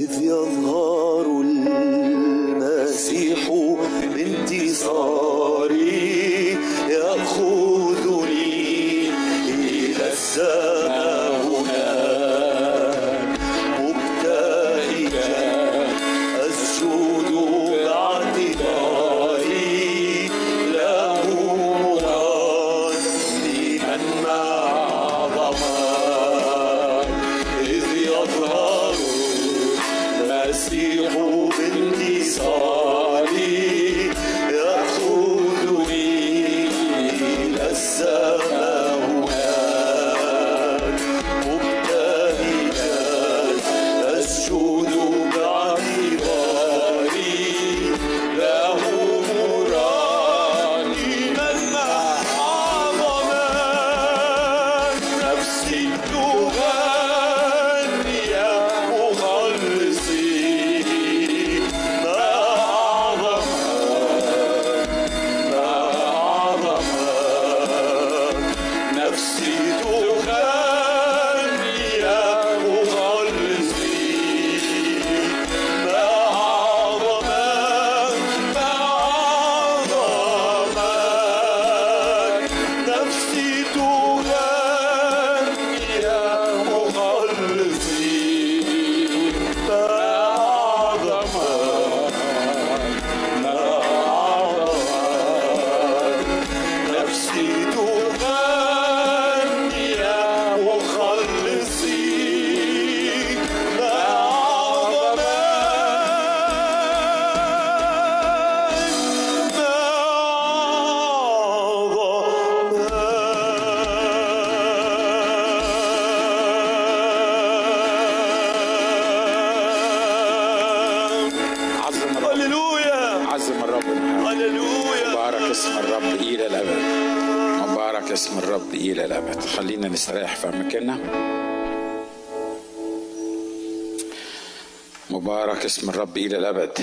إذ يظهر المسيح بانتصاري يأخذني إلى السماء هناك مبتهجا أسجد باعتباري له مهددا مع عظمات إذ يظهر المسيح بانتصاري يأخذني إلى السماء هناك مبتهجا أسجد باعتباري له مرانما عظما نفسي تغني يا مخلصي ما أعظمك ما أعظمك نفسي تغني يا مخلصي ما أعظمك ما أعظمك نفسي تغني يا مخلصي ما أعظمك ما أعظمك نفسي تغني يا مخلصي ما أعظمك ما أعظمك عظم الرب هللويا عظم الرب هللويا مبارك اسم الرب إلى الأبد مبارك اسم الرب إلى الأبد خلينا نستريح في أماكننا مبارك اسم الرب إلى الأبد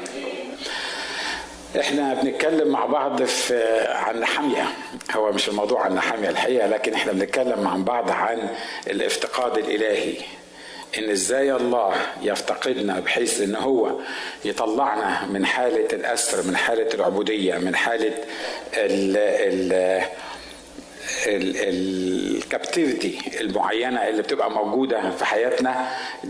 احنا بنتكلم مع بعض في عن نحامية هو مش الموضوع عن نحامية الحقيقة لكن احنا بنتكلم مع بعض عن الافتقاد الإلهي ان ازاي الله يفتقدنا بحيث ان هو يطلعنا من حالة الأسر من حالة العبودية من حالة ال ال الكابتيفيتي المعينه اللي بتبقى موجوده في حياتنا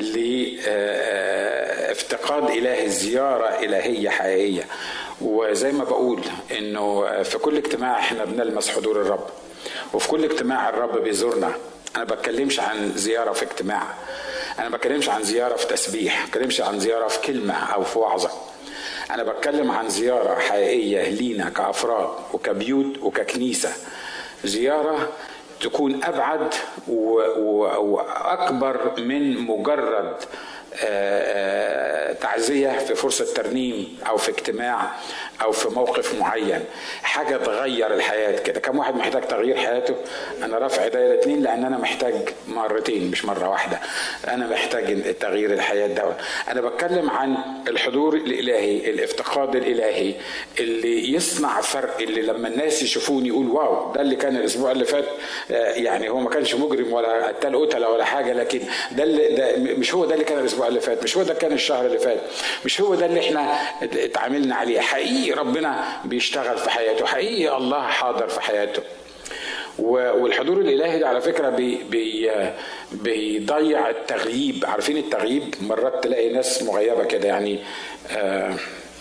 لافتقاد الهي زياره الهيه حقيقيه وزي ما بقول انه في كل اجتماع احنا بنلمس حضور الرب وفي كل اجتماع الرب بيزورنا انا بتكلمش عن زياره في اجتماع انا بتكلمش عن زياره في تسبيح ما بتكلمش عن زياره في كلمه او في وعظه انا بتكلم عن زياره حقيقيه لينا كافراد وكبيوت وككنيسه زياره تكون ابعد و- و- واكبر من مجرد آه، تعزيه في فرصه ترنيم او في اجتماع او في موقف معين حاجه تغير الحياه كده كم واحد محتاج تغيير حياته انا رافع ايديا الاثنين لان انا محتاج مرتين مش مره واحده انا محتاج تغيير الحياه ده انا بتكلم عن الحضور الالهي الافتقاد الالهي اللي يصنع فرق اللي لما الناس يشوفوني يقول واو ده اللي كان الاسبوع اللي فات آه، يعني هو ما كانش مجرم ولا قتال قتله ولا حاجه لكن ده اللي ده مش هو ده اللي كان الاسبوع اللي فات مش هو ده كان الشهر اللي فات مش هو ده اللي احنا اتعاملنا عليه حقيقي ربنا بيشتغل في حياته حقيقي الله حاضر في حياته و- والحضور الالهي ده على فكره بي بي بيضيع التغييب عارفين التغييب مرات تلاقي ناس مغيبه كده يعني آه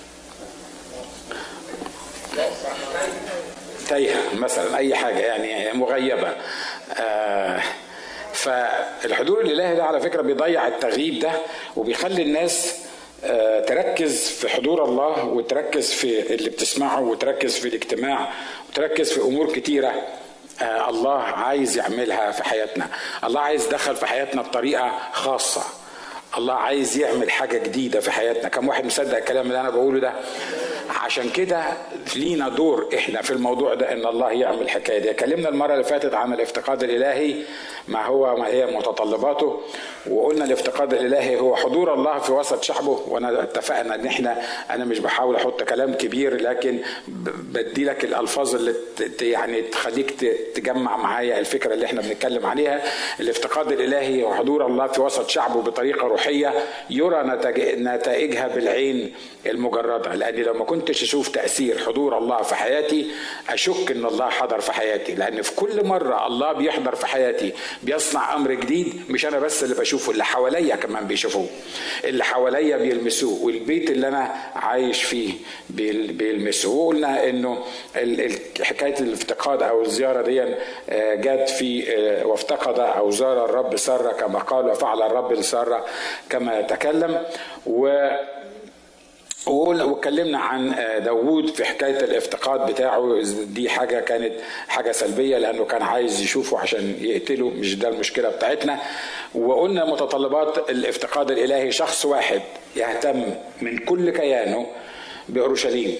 تايهه مثلا اي حاجه يعني مغيبه آه فالحضور الالهي ده على فكره بيضيع التغييب ده وبيخلي الناس آه، تركز في حضور الله وتركز في اللي بتسمعه وتركز في الاجتماع وتركز في امور كتيره آه، الله عايز يعملها في حياتنا الله عايز يدخل في حياتنا بطريقه خاصه الله عايز يعمل حاجه جديده في حياتنا كم واحد مصدق الكلام اللي انا بقوله ده عشان كده لينا دور احنا في الموضوع ده ان الله يعمل الحكايه دي اتكلمنا المره اللي فاتت عن الافتقاد الالهي ما هو ما هي متطلباته وقلنا الافتقاد الالهي هو حضور الله في وسط شعبه وانا اتفقنا ان احنا انا مش بحاول احط كلام كبير لكن بدي لك الالفاظ اللي يعني تخليك تجمع معايا الفكره اللي احنا بنتكلم عليها الافتقاد الالهي هو حضور الله في وسط شعبه بطريقه روحيه يرى نتائجها بالعين المجرده لان لو ما كنتش اشوف تاثير حضور الله في حياتي اشك ان الله حضر في حياتي لان في كل مره الله بيحضر في حياتي بيصنع امر جديد مش انا بس اللي بشوفه اللي حواليا كمان بيشوفوه اللي حواليا بيلمسوه والبيت اللي انا عايش فيه بيلمسوه وقلنا انه حكايه الافتقاد او الزياره دي جت في وافتقد او زار الرب ساره كما قال وفعل الرب لساره كما تكلم و واتكلمنا عن داوود في حكاية الافتقاد بتاعه دي حاجة كانت حاجة سلبية لأنه كان عايز يشوفه عشان يقتله مش ده المشكلة بتاعتنا وقلنا متطلبات الافتقاد الإلهي شخص واحد يهتم من كل كيانه بأورشليم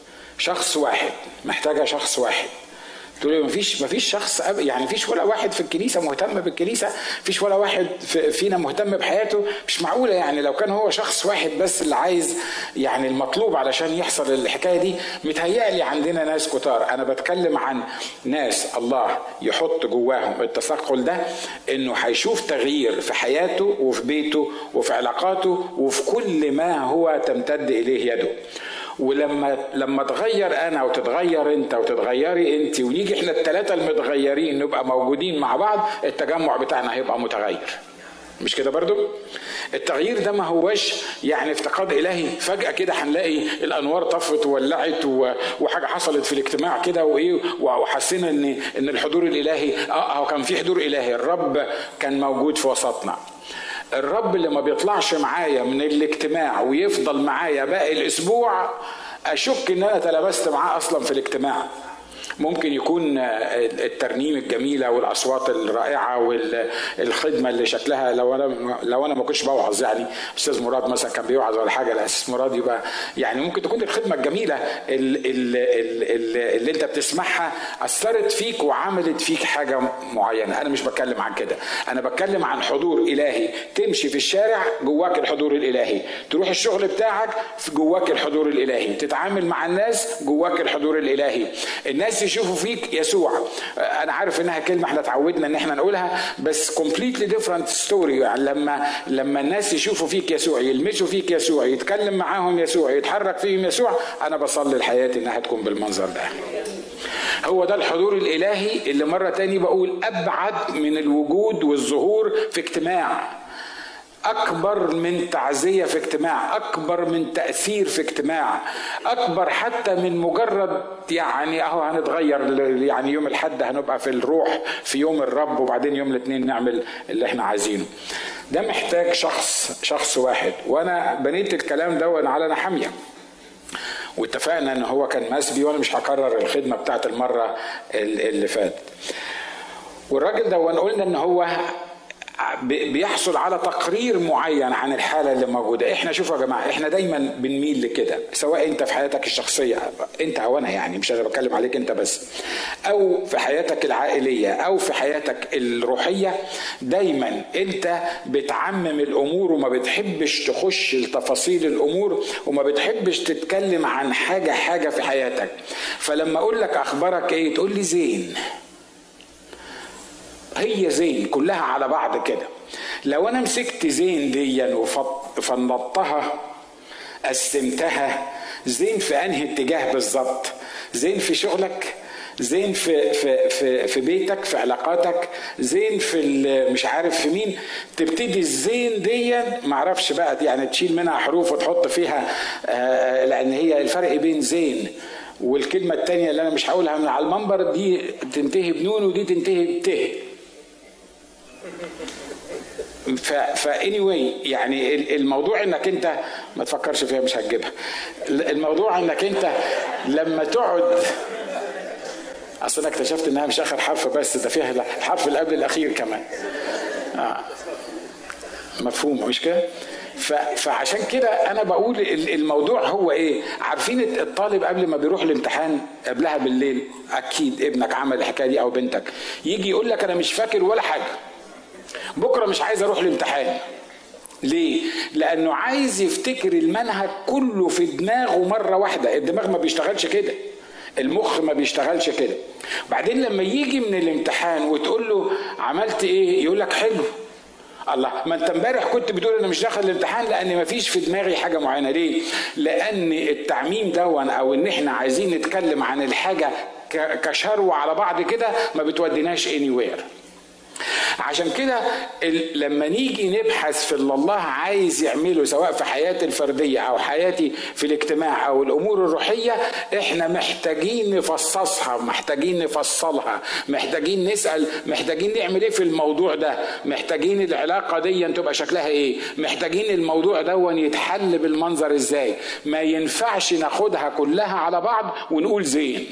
شخص واحد محتاجة شخص واحد تقول لي مفيش مفيش شخص يعني مفيش ولا واحد في الكنيسه مهتم بالكنيسه مفيش ولا واحد فينا مهتم بحياته مش معقوله يعني لو كان هو شخص واحد بس اللي عايز يعني المطلوب علشان يحصل الحكايه دي متهيألي عندنا ناس كتار انا بتكلم عن ناس الله يحط جواهم التثقل ده انه هيشوف تغيير في حياته وفي بيته وفي علاقاته وفي كل ما هو تمتد اليه يده ولما لما اتغير انا وتتغير انت وتتغيري انت ونيجي احنا الثلاثه المتغيرين نبقى موجودين مع بعض التجمع بتاعنا هيبقى متغير مش كده برضو التغيير ده ما هوش يعني افتقاد الهي فجاه كده هنلاقي الانوار طفت وولعت وحاجه حصلت في الاجتماع كده وايه وحسينا ان ان الحضور الالهي اه هو كان في حضور الهي الرب كان موجود في وسطنا الرب اللي ما بيطلعش معايا من الاجتماع ويفضل معايا باقي الاسبوع اشك ان انا تلبست معاه اصلا في الاجتماع ممكن يكون الترنيم الجميله والاصوات الرائعه والخدمه اللي شكلها لو انا لو انا ما كنتش بوعظ يعني استاذ مراد مثلا كان بيوعظ ولا حاجه الاساس مراد يبقى يعني ممكن تكون الخدمه الجميله اللي, اللي, اللي انت بتسمعها اثرت فيك وعملت فيك حاجه معينه انا مش بتكلم عن كده انا بتكلم عن حضور الهي تمشي في الشارع جواك الحضور الالهي تروح الشغل بتاعك في جواك الحضور الالهي تتعامل مع الناس جواك الحضور الالهي الناس يشوفوا فيك يسوع انا عارف انها كلمه احنا اتعودنا ان احنا نقولها بس كومبليتلي ديفرنت ستوري يعني لما لما الناس يشوفوا فيك يسوع يلمسوا فيك يسوع يتكلم معاهم يسوع يتحرك فيهم يسوع انا بصلي لحياتي انها تكون بالمنظر ده هو ده الحضور الالهي اللي مره تاني بقول ابعد من الوجود والظهور في اجتماع اكبر من تعزيه في اجتماع اكبر من تاثير في اجتماع اكبر حتى من مجرد يعني اهو هنتغير يعني يوم الحد هنبقى في الروح في يوم الرب وبعدين يوم الاثنين نعمل اللي احنا عايزينه ده محتاج شخص شخص واحد وانا بنيت الكلام ده على نحاميه واتفقنا ان هو كان مسبي وانا مش هكرر الخدمه بتاعت المره اللي فاتت والراجل ده وانا قلنا ان هو بيحصل على تقرير معين عن الحاله اللي موجوده احنا شوفوا يا جماعه احنا دايما بنميل لكده سواء انت في حياتك الشخصيه انت او انا يعني مش انا بتكلم عليك انت بس او في حياتك العائليه او في حياتك الروحيه دايما انت بتعمم الامور وما بتحبش تخش لتفاصيل الامور وما بتحبش تتكلم عن حاجه حاجه في حياتك فلما اقول لك اخبارك ايه تقول لي زين هي زين كلها على بعض كده لو انا مسكت زين ديا وفنطتها قسمتها زين في انهي اتجاه بالظبط زين في شغلك زين في في في في بيتك في علاقاتك زين في مش عارف في مين تبتدي الزين دي ما اعرفش بقى يعني تشيل منها حروف وتحط فيها آه لان هي الفرق بين زين والكلمه الثانيه اللي انا مش هقولها من على المنبر دي تنتهي بنون ودي تنتهي بت ف فاني واي يعني الموضوع انك انت ما تفكرش فيها مش هتجيبها الموضوع انك انت لما تقعد اصل انا اكتشفت انها مش اخر حرف بس ده فيها الحرف اللي قبل الاخير كمان آه. مفهوم مش كده ف- فعشان كده انا بقول ال- الموضوع هو ايه عارفين الطالب قبل ما بيروح الامتحان قبلها بالليل اكيد ابنك عمل الحكايه دي او بنتك يجي يقول لك انا مش فاكر ولا حاجه بكره مش عايز اروح الامتحان ليه؟ لأنه عايز يفتكر المنهج كله في دماغه مرة واحدة، الدماغ ما بيشتغلش كده. المخ ما بيشتغلش كده. بعدين لما يجي من الامتحان وتقول له عملت ايه؟ يقول لك حلو. الله ما انت امبارح كنت بتقول انا مش داخل الامتحان لان ما فيش في دماغي حاجه معينه ليه؟ لان التعميم دون او ان احنا عايزين نتكلم عن الحاجه ك- كشروه على بعض كده ما بتوديناش anywhere. عشان كده ال- لما نيجي نبحث في اللي الله عايز يعمله سواء في حياتي الفردية أو حياتي في الاجتماع أو الأمور الروحية إحنا محتاجين نفصصها محتاجين نفصلها محتاجين نسأل محتاجين نعمل إيه في الموضوع ده محتاجين العلاقة دي تبقى شكلها إيه محتاجين الموضوع ده يتحل بالمنظر إزاي ما ينفعش ناخدها كلها على بعض ونقول زين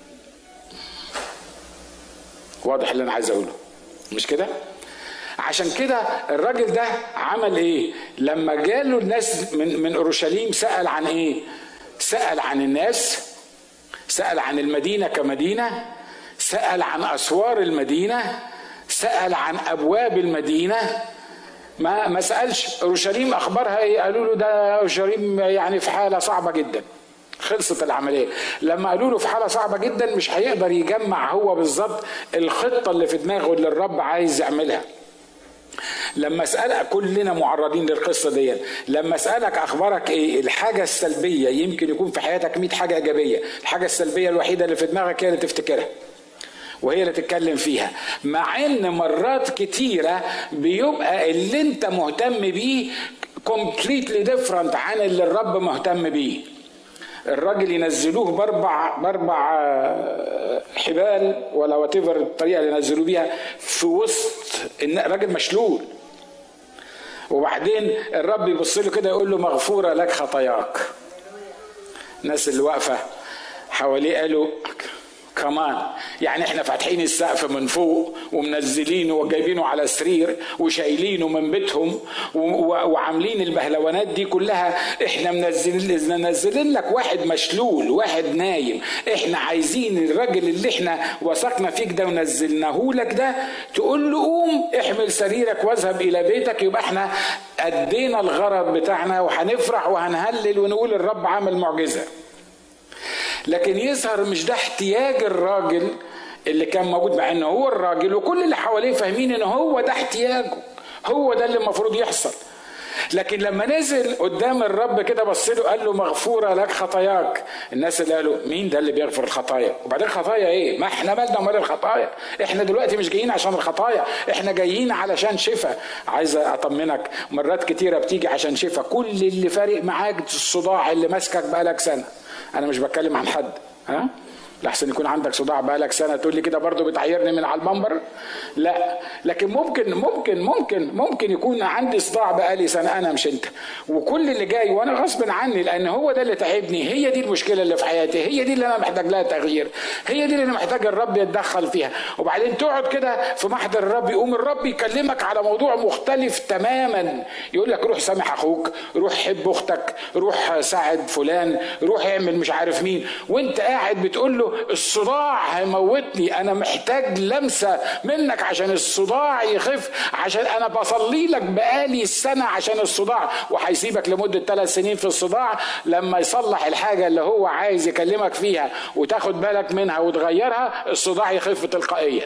واضح اللي أنا عايز أقوله مش كده؟ عشان كده الراجل ده عمل ايه؟ لما جاله الناس من من اورشليم سأل عن ايه؟ سأل عن الناس سأل عن المدينة كمدينة سأل عن أسوار المدينة سأل عن أبواب المدينة ما ما سألش أورشليم أخبارها إيه؟ قالوا له ده أورشليم يعني في حالة صعبة جدا خلصت العمليه لما قالوا له في حاله صعبه جدا مش هيقدر يجمع هو بالظبط الخطه اللي في دماغه اللي الرب عايز يعملها لما اسالك كلنا معرضين للقصه دي لما اسالك اخبارك ايه الحاجه السلبيه يمكن يكون في حياتك 100 حاجه ايجابيه الحاجه السلبيه الوحيده اللي في دماغك هي اللي تفتكرها وهي اللي تتكلم فيها مع ان مرات كتيره بيبقى اللي انت مهتم بيه completely different عن اللي الرب مهتم بيه الراجل ينزلوه باربع باربع آه، حبال ولا وات الطريقه اللي ينزلوه بيها في وسط إن راجل مشلول وبعدين الرب يبص له كده يقول له مغفوره لك خطاياك الناس اللي واقفه حواليه قالوا كمان يعني احنا فاتحين السقف من فوق ومنزلينه وجايبينه على سرير وشايلينه من بيتهم و- و- وعاملين البهلوانات دي كلها احنا منزلين منزلين لك واحد مشلول واحد نايم احنا عايزين الراجل اللي احنا وثقنا فيك ده ونزلناه لك ده تقول له قوم احمل سريرك واذهب الى بيتك يبقى احنا ادينا الغرض بتاعنا وهنفرح وهنهلل ونقول الرب عمل معجزه لكن يظهر مش ده احتياج الراجل اللي كان موجود مع انه هو الراجل وكل اللي حواليه فاهمين ان هو ده احتياجه هو ده اللي المفروض يحصل لكن لما نزل قدام الرب كده بص له قال له مغفوره لك خطاياك الناس اللي قالوا مين ده اللي بيغفر الخطايا وبعدين خطايا ايه ما احنا مالنا ومال الخطايا احنا دلوقتي مش جايين عشان الخطايا احنا جايين علشان شفاء عايز اطمنك مرات كتيره بتيجي عشان شفاء كل اللي فارق معاك الصداع اللي ماسكك بقالك سنه انا مش بتكلم عن حد ها لحسن يكون عندك صداع بقالك سنه تقول لي كده برضه بتعيرني من على المنبر لا لكن ممكن ممكن ممكن ممكن يكون عندي صداع بقالي سنه انا مش انت وكل اللي جاي وانا غصب عني لان هو ده اللي تعبني هي دي المشكله اللي في حياتي هي دي اللي انا محتاج لها تغيير هي دي اللي انا محتاج الرب يتدخل فيها وبعدين تقعد كده في محضر الرب يقوم الرب يكلمك على موضوع مختلف تماما يقول لك روح سامح اخوك روح حب اختك روح ساعد فلان روح اعمل مش عارف مين وانت قاعد بتقول له الصداع هيموتني انا محتاج لمسه منك عشان الصداع يخف عشان انا بصلي لك بقالي سنه عشان الصداع وهيسيبك لمده ثلاث سنين في الصداع لما يصلح الحاجه اللي هو عايز يكلمك فيها وتاخد بالك منها وتغيرها الصداع يخف تلقائيا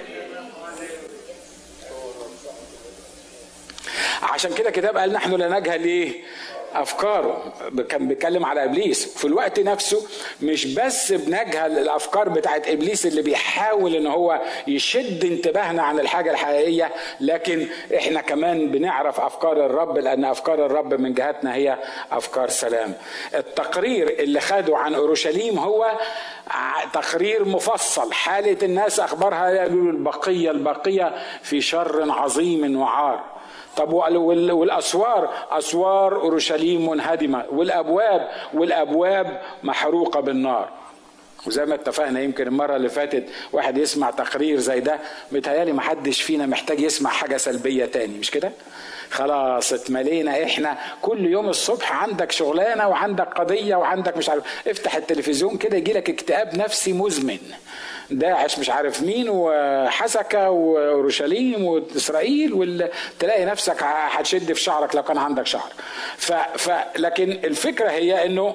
عشان كده كتاب قال نحن لا نجهل ايه افكاره كان بيتكلم على ابليس في الوقت نفسه مش بس بنجهل الافكار بتاعت ابليس اللي بيحاول ان هو يشد انتباهنا عن الحاجه الحقيقيه لكن احنا كمان بنعرف افكار الرب لان افكار الرب من جهتنا هي افكار سلام التقرير اللي خده عن اورشليم هو تقرير مفصل حاله الناس اخبارها يقولوا البقيه البقيه في شر عظيم وعار طب والاسوار اسوار اورشليم منهدمه والابواب والابواب محروقه بالنار وزي ما اتفقنا يمكن المره اللي فاتت واحد يسمع تقرير زي ده متهيالي محدش فينا محتاج يسمع حاجه سلبيه تاني مش كده خلاص اتملينا احنا كل يوم الصبح عندك شغلانه وعندك قضيه وعندك مش عارف افتح التلفزيون كده يجي لك اكتئاب نفسي مزمن داعش مش عارف مين وحسكه واورشليم واسرائيل وال... تلاقي نفسك هتشد في شعرك لو كان عندك شعر ف... ف... لكن الفكره هي انه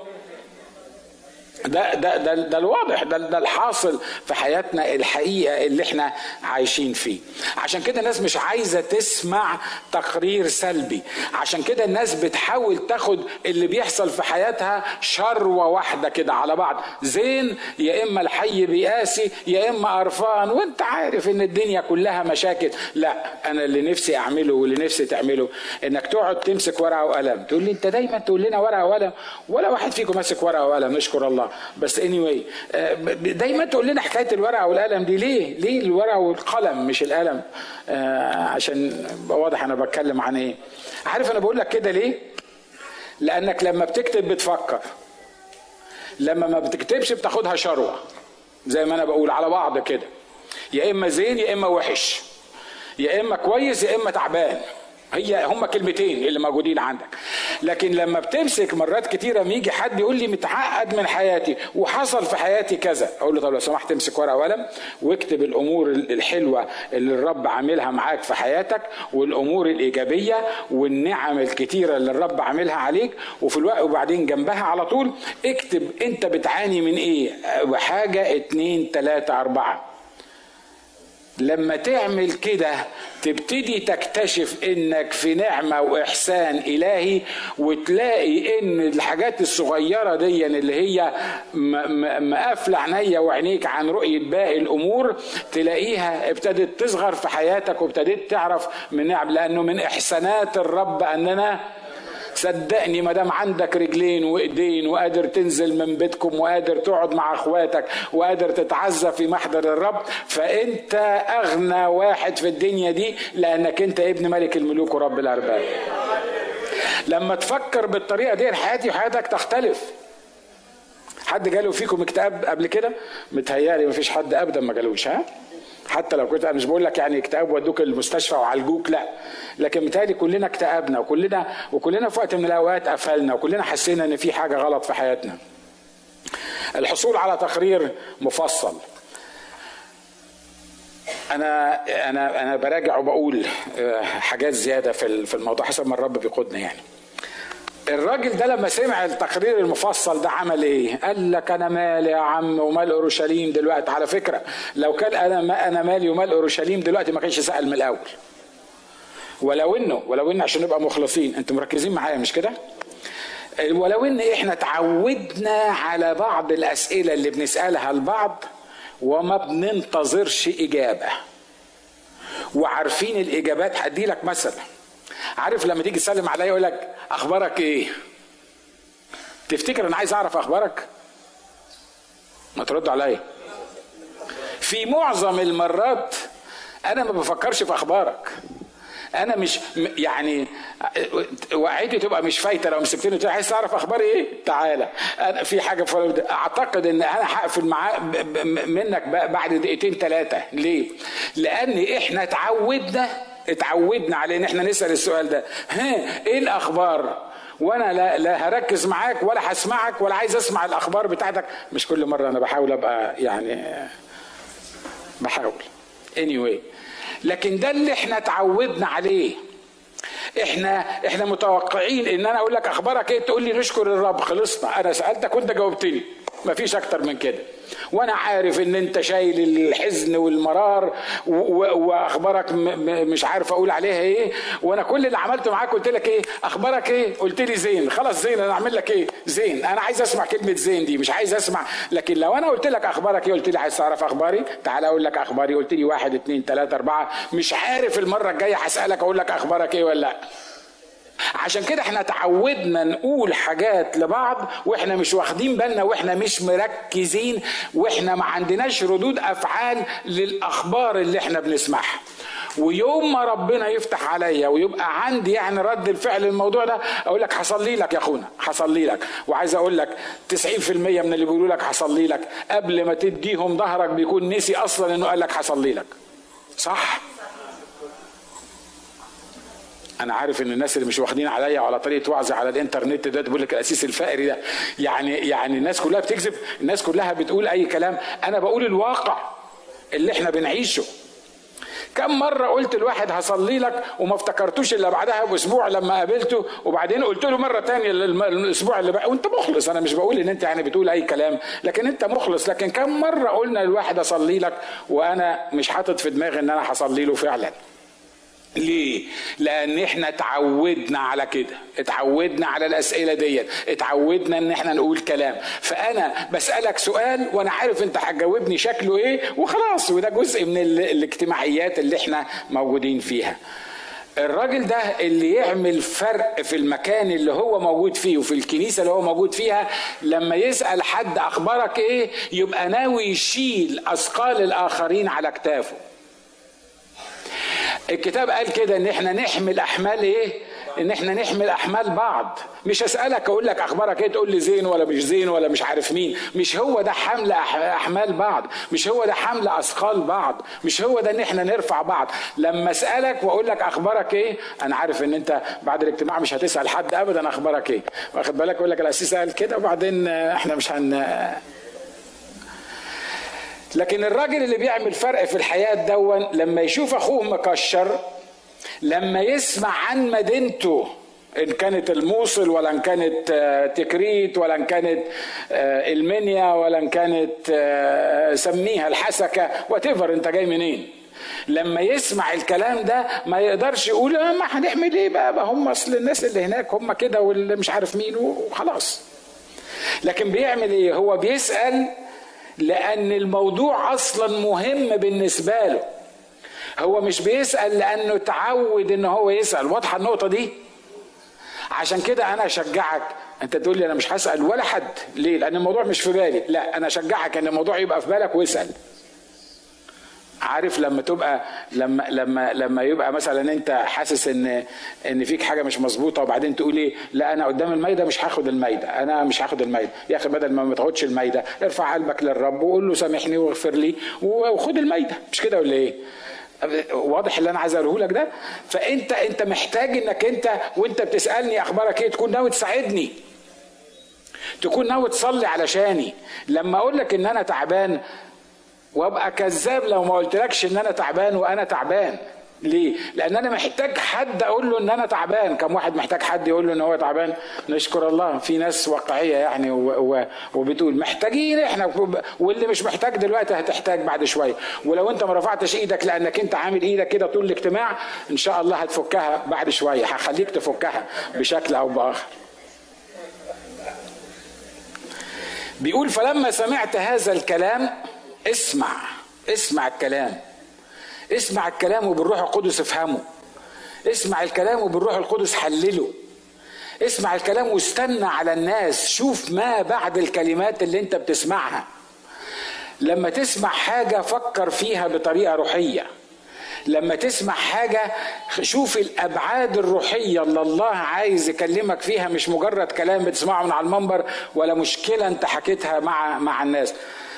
ده ده ده, ده الواضح ده, ده الحاصل في حياتنا الحقيقه اللي احنا عايشين فيه عشان كده الناس مش عايزه تسمع تقرير سلبي عشان كده الناس بتحاول تاخد اللي بيحصل في حياتها شروه واحده كده على بعض زين يا اما الحي بيقاسي يا اما قرفان وانت عارف ان الدنيا كلها مشاكل لا انا اللي نفسي اعمله واللي نفسي تعمله انك تقعد تمسك ورقه وقلم تقول لي انت دايما تقول لنا ورقه وقلم ولا واحد فيكم ماسك ورقه وقلم نشكر الله بس اني anyway دايما تقول لنا حكايه الورقه والقلم دي ليه؟ ليه الورقه والقلم مش القلم؟ آه عشان واضح انا بتكلم عن ايه؟ عارف انا بقول لك كده ليه؟ لانك لما بتكتب بتفكر لما ما بتكتبش بتاخدها شروه زي ما انا بقول على بعض كده يا اما زين يا اما وحش يا اما كويس يا اما تعبان هي هما كلمتين اللي موجودين عندك لكن لما بتمسك مرات كتيره ما يجي حد يقول لي متعقد من حياتي وحصل في حياتي كذا اقول له طب لو سمحت امسك ورقه وقلم واكتب الامور الحلوه اللي الرب عاملها معاك في حياتك والامور الايجابيه والنعم الكتيره اللي الرب عاملها عليك وفي الوقت وبعدين جنبها على طول اكتب انت بتعاني من ايه حاجه اتنين تلاته اربعه لما تعمل كده تبتدي تكتشف انك في نعمة واحسان الهي وتلاقي ان الحاجات الصغيرة دي اللي هي مقافلة عينيا وعينيك عن رؤية باقي الامور تلاقيها ابتدت تصغر في حياتك وابتديت تعرف من نعم لانه من احسانات الرب اننا صدقني ما دام عندك رجلين وايدين وقادر تنزل من بيتكم وقادر تقعد مع اخواتك وقادر تتعزى في محضر الرب فانت اغنى واحد في الدنيا دي لانك انت ابن ملك الملوك ورب الارباب لما تفكر بالطريقه دي حياتي وحياتك تختلف حد جاله فيكم اكتئاب قبل كده متهيألي مفيش حد ابدا ما جالوش ها حتى لو كنت انا مش بقول لك يعني اكتئاب ودوك المستشفى وعالجوك لا لكن متهيألي كلنا اكتئبنا وكلنا وكلنا في وقت من الاوقات قفلنا وكلنا حسينا ان في حاجه غلط في حياتنا الحصول على تقرير مفصل انا انا انا براجع وبقول حاجات زياده في في الموضوع حسب ما الرب بيقودنا يعني الراجل ده لما سمع التقرير المفصل ده عمل ايه؟ قال لك انا مالي يا عم ومال اورشليم دلوقتي على فكره لو كان انا ما انا مالي ومال اورشليم دلوقتي ما كانش سال من الاول. ولو انه ولو ان عشان نبقى مخلصين انتم مركزين معايا مش كده؟ ولو ان احنا تعودنا على بعض الاسئله اللي بنسالها لبعض وما بننتظرش اجابه. وعارفين الاجابات هدي لك مثل عارف لما تيجي تسلم عليا يقول لك اخبارك ايه تفتكر انا عايز اعرف اخبارك ما ترد عليا في معظم المرات انا ما بفكرش في اخبارك انا مش يعني وقعتي تبقى مش فايته لو مسكتني عايز تعرف اخباري ايه تعالى انا في حاجه اعتقد ان انا هقفل معاه منك بعد دقيقتين ثلاثه ليه لان احنا اتعودنا اتعودنا على ان احنا نسال السؤال ده ها ايه الاخبار وانا لا, لا هركز معاك ولا هسمعك ولا عايز اسمع الاخبار بتاعتك مش كل مره انا بحاول ابقى يعني بحاول anyway لكن ده اللي احنا اتعودنا عليه احنا احنا متوقعين ان انا اقول لك اخبارك ايه تقول لي نشكر الرب خلصنا انا سالتك وانت جاوبتني مفيش اكتر من كده وانا عارف ان انت شايل الحزن والمرار واخبارك مش عارف اقول عليها ايه وانا كل اللي عملته معاك قلت لك ايه اخبارك ايه قلت لي زين خلاص زين انا اعمل لك ايه زين انا عايز اسمع كلمه زين دي مش عايز اسمع لكن لو انا قلت لك اخبارك ايه قلت لي عايز تعرف اخباري تعال اقول لك اخباري قلت لي واحد اتنين تلاته اربعه مش عارف المره الجايه هسالك اقول لك اخبارك ايه ولا لا عشان كده احنا تعودنا نقول حاجات لبعض واحنا مش واخدين بالنا واحنا مش مركزين واحنا ما عندناش ردود افعال للاخبار اللي احنا بنسمعها ويوم ما ربنا يفتح عليا ويبقى عندي يعني رد الفعل الموضوع ده اقول لك هصلي لك يا اخونا هصلي لك وعايز اقول لك 90% من اللي بيقولوا لك هصلي لك قبل ما تديهم ظهرك بيكون نسي اصلا انه قال لك هصلي لك صح انا عارف ان الناس اللي مش واخدين عليا وعلى طريقه وعظي على الانترنت ده بيقول لك الاسيس الفقري ده يعني يعني الناس كلها بتكذب الناس كلها بتقول اي كلام انا بقول الواقع اللي احنا بنعيشه كم مرة قلت الواحد هصلي لك وما افتكرتوش الا بعدها باسبوع لما قابلته وبعدين قلت له مرة تانية الاسبوع اللي بقى وانت مخلص انا مش بقول ان انت يعني بتقول اي كلام لكن انت مخلص لكن كم مرة قلنا الواحد اصلي لك وانا مش حاطط في دماغي ان انا هصلي له فعلا ليه؟ لأن احنا اتعودنا على كده، اتعودنا على الأسئلة دي، اتعودنا إن احنا نقول كلام، فأنا بسألك سؤال وأنا عارف أنت هتجاوبني شكله إيه وخلاص وده جزء من ال- الاجتماعيات اللي احنا موجودين فيها. الراجل ده اللي يعمل فرق في المكان اللي هو موجود فيه وفي الكنيسة اللي هو موجود فيها لما يسأل حد أخبارك إيه يبقى ناوي يشيل أثقال الآخرين على كتافه الكتاب قال كده ان احنا نحمل احمال ايه ان احنا نحمل احمال بعض مش اسالك اقول لك اخبارك ايه تقول لي زين ولا مش زين ولا مش عارف مين مش هو ده حمل أح- احمال بعض مش هو ده حمل اثقال بعض مش هو ده ان احنا نرفع بعض لما اسالك واقول لك اخبارك ايه انا عارف ان انت بعد الاجتماع مش هتسال حد ابدا اخبارك ايه واخد بالك يقول لك الاسيس قال كده وبعدين آه، احنا مش هن لكن الراجل اللي بيعمل فرق في الحياة دون لما يشوف أخوه مكشر لما يسمع عن مدينته إن كانت الموصل ولا إن كانت آه، تكريت ولا إن كانت آه، المنيا ولا إن كانت آه، سميها الحسكة وتفر أنت جاي منين لما يسمع الكلام ده ما يقدرش يقول آه، ما هنعمل ايه بقى ما هم اصل الناس اللي هناك هم كده واللي مش عارف مين وخلاص لكن بيعمل ايه هو بيسأل لأن الموضوع أصلا مهم بالنسبة له هو مش بيسأل لأنه تعود إن هو يسأل واضحة النقطة دي عشان كده أنا أشجعك أنت تقول لي أنا مش هسأل ولا حد ليه لأن الموضوع مش في بالي لا أنا أشجعك إن الموضوع يبقى في بالك واسأل عارف لما تبقى لما لما لما يبقى مثلا انت حاسس ان ان فيك حاجه مش مظبوطه وبعدين تقول ايه لا انا قدام المايده مش هاخد المايده انا مش هاخد المايده يا اخي بدل ما ما تاخدش المايده ارفع قلبك للرب وقول له سامحني واغفر لي وخد المايده مش كده ولا ايه واضح اللي انا عايز اقوله لك ده فانت انت محتاج انك انت وانت بتسالني اخبارك ايه تكون ناوي تساعدني تكون ناوي تصلي علشاني لما اقول لك ان انا تعبان وابقى كذاب لو ما قلتلكش ان انا تعبان وانا تعبان ليه؟ لأن أنا محتاج حد أقول له إن أنا تعبان، كم واحد محتاج حد يقول له إن هو تعبان؟ نشكر الله، في ناس واقعية يعني و... و... وبتقول محتاجين إحنا واللي مش محتاج دلوقتي هتحتاج بعد شوية، ولو أنت ما رفعتش إيدك لأنك أنت عامل إيدك كده طول الاجتماع إن شاء الله هتفكها بعد شوية، هخليك تفكها بشكل أو بآخر. بيقول فلما سمعت هذا الكلام اسمع اسمع الكلام اسمع الكلام وبالروح القدس افهمه اسمع الكلام وبالروح القدس حلله اسمع الكلام واستنى على الناس شوف ما بعد الكلمات اللي انت بتسمعها لما تسمع حاجة فكر فيها بطريقة روحية لما تسمع حاجة شوف الأبعاد الروحية اللي الله عايز يكلمك فيها مش مجرد كلام بتسمعه من على المنبر ولا مشكلة انت حكيتها مع مع الناس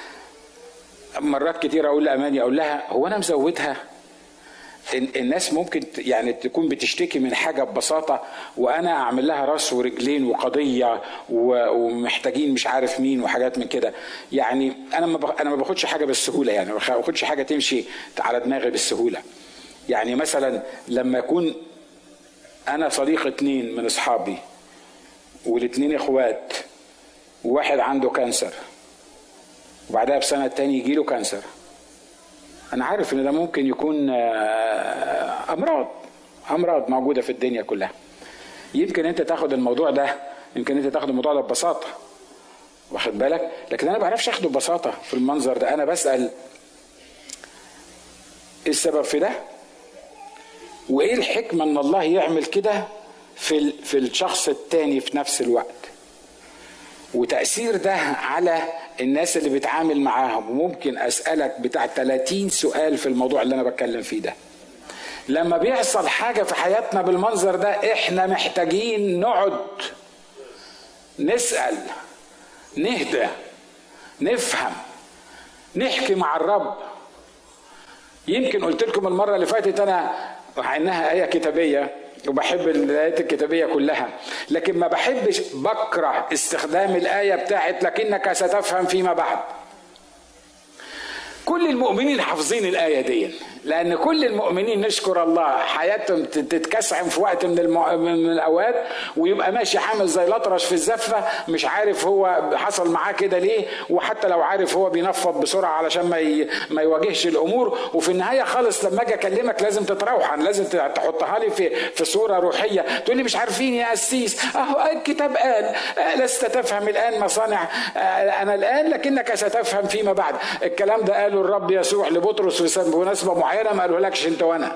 مرات كتير اقول لاماني اقول لها هو انا مزودها الناس ممكن يعني تكون بتشتكي من حاجه ببساطه وانا اعمل لها راس ورجلين وقضيه ومحتاجين مش عارف مين وحاجات من كده يعني انا ما انا ما باخدش حاجه بالسهوله يعني ما باخدش حاجه تمشي على دماغي بالسهوله يعني مثلا لما يكون انا صديق اتنين من اصحابي والاتنين اخوات وواحد عنده كانسر وبعدها بسنة تاني يجي له كانسر أنا عارف إن ده ممكن يكون أمراض أمراض موجودة في الدنيا كلها يمكن أنت تاخد الموضوع ده يمكن أنت تاخد الموضوع ده ببساطة واخد بالك لكن أنا ما بعرفش أخده ببساطة في المنظر ده أنا بسأل إيه السبب في ده وإيه الحكمة إن الله يعمل كده في في الشخص التاني في نفس الوقت وتأثير ده على الناس اللي بتعامل معاهم وممكن أسألك بتاع 30 سؤال في الموضوع اللي أنا بتكلم فيه ده لما بيحصل حاجة في حياتنا بالمنظر ده احنا محتاجين نقعد نسأل نهدى نفهم نحكي مع الرب يمكن قلت لكم المرة اللي فاتت أنا مع إنها آية كتابية وبحب الآيات الكتابية كلها لكن ما بحبش بكره استخدام الآية بتاعت لكنك ستفهم فيما بعد كل المؤمنين حافظين الآية دي لأن كل المؤمنين نشكر الله حياتهم تتكسعم في وقت من, المو... من الأوقات ويبقى ماشي حامل زي الأطرش في الزفة مش عارف هو حصل معاه كده ليه وحتى لو عارف هو بينفض بسرعة علشان ما ي... ما يواجهش الأمور وفي النهاية خالص لما أجي أكلمك لازم تتروحن لازم تحطها لي في في صورة روحية تقول لي مش عارفين يا قسيس أهو الكتاب قال لست تفهم الآن مصانع أنا الآن لكنك ستفهم فيما بعد الكلام ده قاله الرب يسوع لبطرس في مناسبة معينة ما قالهولكش أنت وأنا